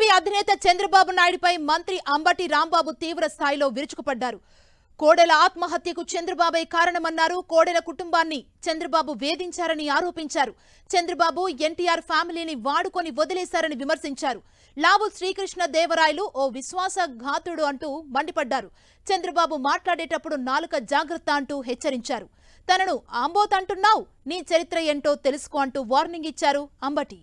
అధినేత చంద్రబాబు నాయుడుపై మంత్రి అంబటి రాంబాబు తీవ్ర స్థాయిలో విరుచుకుపడ్డారు కోడెల ఆత్మహత్యకు చంద్రబాబే కారణమన్నారు కోడెల కుటుంబాన్ని చంద్రబాబు వేధించారని ఆరోపించారు చంద్రబాబు ఎన్టీఆర్ ఫ్యామిలీని వాడుకొని వదిలేశారని విమర్శించారు లావు శ్రీకృష్ణ దేవరాయలు ఓ విశ్వాసఘాతుడు అంటూ మండిపడ్డారు చంద్రబాబు మాట్లాడేటప్పుడు నాలుక జాగ్రత్త అంటూ హెచ్చరించారు తనను ఆంబోత్ అంటున్నావు నీ చరిత్ర ఏంటో తెలుసుకో అంటూ వార్నింగ్ ఇచ్చారు అంబటి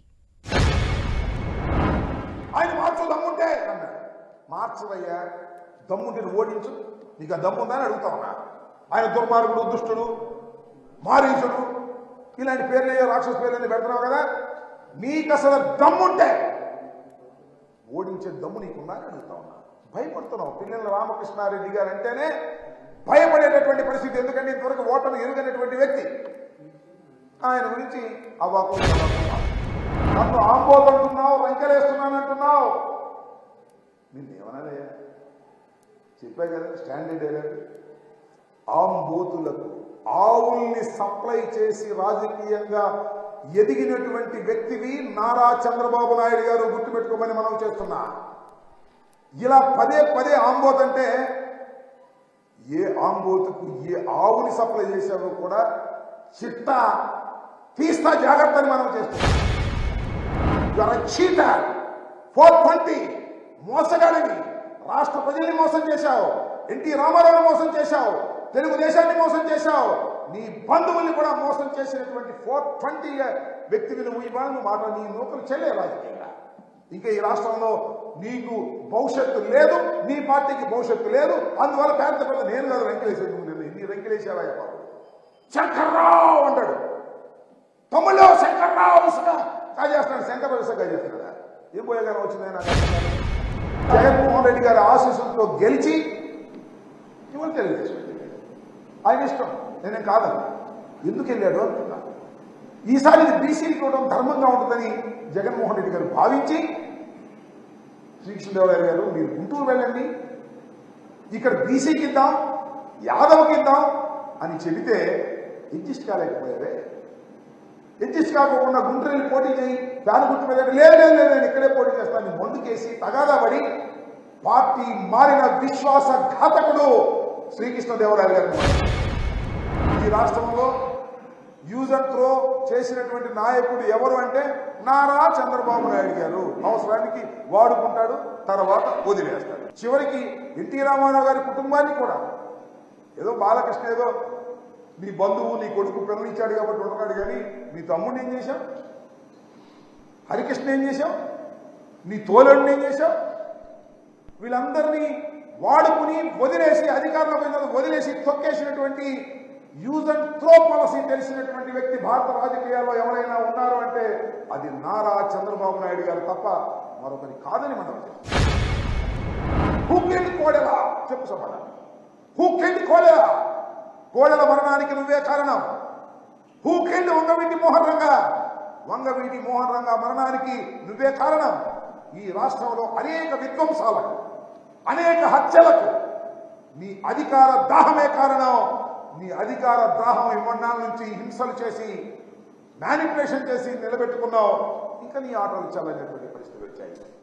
ఆయన మార్చు దమ్ముంటే అన్నాడు మార్చవయ్యా దమ్ముంటే నువ్వు ఓడించు నీకు ఆ దమ్ముందా అని అడుగుతా ఉన్నా ఆయన దుర్మార్గుడు దుష్టుడు మారీసుడు ఇలాంటి పేర్లు ఏవో రాక్షస పేర్లు పెడుతున్నావు కదా నీకు అసలు దమ్ముంటే ఓడించే దమ్ము నీకుందా అని అడుగుతా ఉన్నా భయపడుతున్నావు పిల్లల రామకృష్ణారెడ్డి గారు అంటేనే భయపడేటటువంటి పరిస్థితి ఎందుకంటే ఇంతవరకు ఓటమి ఎరుగనటువంటి వ్యక్తి ఆయన గురించి అవ్వకు నన్ను ఆంబోతుంటున్నావు రంకెలేస్తున్నానంటున్నావు నిన్ను ఏమనాలయ్యా చెప్పా కదా స్టాండర్డ్ డైలాగ్ ఆంబోతులకు ఆవుల్ని సప్లై చేసి రాజకీయంగా ఎదిగినటువంటి వ్యక్తివి నారా చంద్రబాబు నాయుడు గారు గుర్తుపెట్టుకోమని మనం చేస్తున్నా ఇలా పదే పదే ఆంబోత్ అంటే ఏ ఆంబోతుకు ఏ ఆవుని సప్లై చేసావో కూడా చిట్ట తీస్తా జాగ్రత్త అని మనం చేస్తున్నాం చీట ఫోర్ ట్వంటీ మోసగాడివి రాష్ట్ర ప్రజల్ని మోసం చేశావు ఎన్టీ రామారావు మోసం చేశావు తెలుగుదేశాన్ని మోసం చేశావు నీ బంధువుల్ని కూడా మోసం చేసినటువంటి ఫోర్ ట్వంటీ వ్యక్తిని నువ్వు ఇవాళ నువ్వు మాట నీ నూకలు చెల్లే రాజకీయంగా ఇంకా ఈ రాష్ట్రంలో నీకు భవిష్యత్తు లేదు నీ పార్టీకి భవిష్యత్తు లేదు అందువల్ల పెద్ద పెద్ద నేను కాదు రంకెలేసేది నువ్వు నేను నీ రంకెలేసావా బాబు శంకర్రావు అంటాడు తమ్ముళ్ళు శంకర్రావు ఇసుక కాజేస్తున్నాడు శంకర్రావు ఇసుక కాజేస్తున్నాడా ఏం పోయేగారం వచ్చింది నాకు అర్థం కాదు. జగన్మోహన్ రెడ్డి గారి ఆశీస్సులతో గెలిచి ఇవాళ తెలుగుదేశం ఆయన ఇష్టం నేనేం కాదని ఎందుకు వెళ్ళాడు అంటున్నా ఈసారి ఇది బీసీకి ఇవ్వడం ధర్మంగా ఉంటుందని జగన్మోహన్ రెడ్డి గారు భావించి శ్రీకృష్ణదేవరాయ గారు మీరు గుంటూరు వెళ్ళండి ఇక్కడ బీసీకి ఇద్దాం యాదవ్కి ఇద్దాం అని చెబితే అడ్జస్ట్ కాలేకపోయారే అడ్జస్ట్ కాకుండా గుంటూరు వెళ్ళి పోటీ చేయి దాని గుర్తు మీద లేదు లేదు లేదు నేను ఇక్కడే పోటీ చేస్తాను ముందుకేసి తగాదా పడి పార్టీ మారిన విశ్వాస ఘాతకుడు శ్రీకృష్ణదేవరాయలు గారు ఈ రాష్ట్రంలో యూజ్ అండ్ త్రో చేసినటువంటి నాయకుడు ఎవరు అంటే నారా చంద్రబాబు నాయుడు గారు అవసరానికి వాడుకుంటాడు తర్వాత వదిలేస్తాడు చివరికి ఎన్టీ రామారావు గారి కుటుంబాన్ని కూడా ఏదో బాలకృష్ణ ఏదో నీ బంధువు నీ కొడుకు పిల్లనిచ్చాడు కాబట్టి ఉండగాడు కానీ నీ తమ్ముడిని ఏం చేశావు హరికృష్ణ ఏం చేశావు నీ తోలుడిని ఏం చేశావు వీళ్ళందరినీ వాడుకుని వదిలేసి అధికారంలో పోయిన తర్వాత వదిలేసి తొక్కేసినటువంటి యూజ్ అండ్ త్రో పాలసీ తెలిసినటువంటి వ్యక్తి భారత రాజకీయాల్లో ఎవరైనా ఉన్నారు అంటే అది నారా చంద్రబాబు నాయుడు గారు తప్ప మరొకరి కాదని మనం హూకెండ్ కోడెలా చెప్పు సమాధానం హూకెండ్ కోడెలా కోడెల మరణానికి నువ్వే కారణం హూకెండ్ వంగవీటి మోహన్ రంగా వంగవీటి మోహన్ రంగా మరణానికి నువ్వే కారణం ఈ రాష్ట్రంలో అనేక విధ్వంసాలకు అనేక హత్యలకు నీ అధికార దాహమే కారణం నీ అధికార దాహం ఇవ్వడాల నుంచి హింసలు చేసి మ్యానిపులేషన్ చేసి నిలబెట్టుకున్నావు ఇంకా నీ ఆటలు చల్లనేటువంటి పరిస్థితులు వచ్చాయి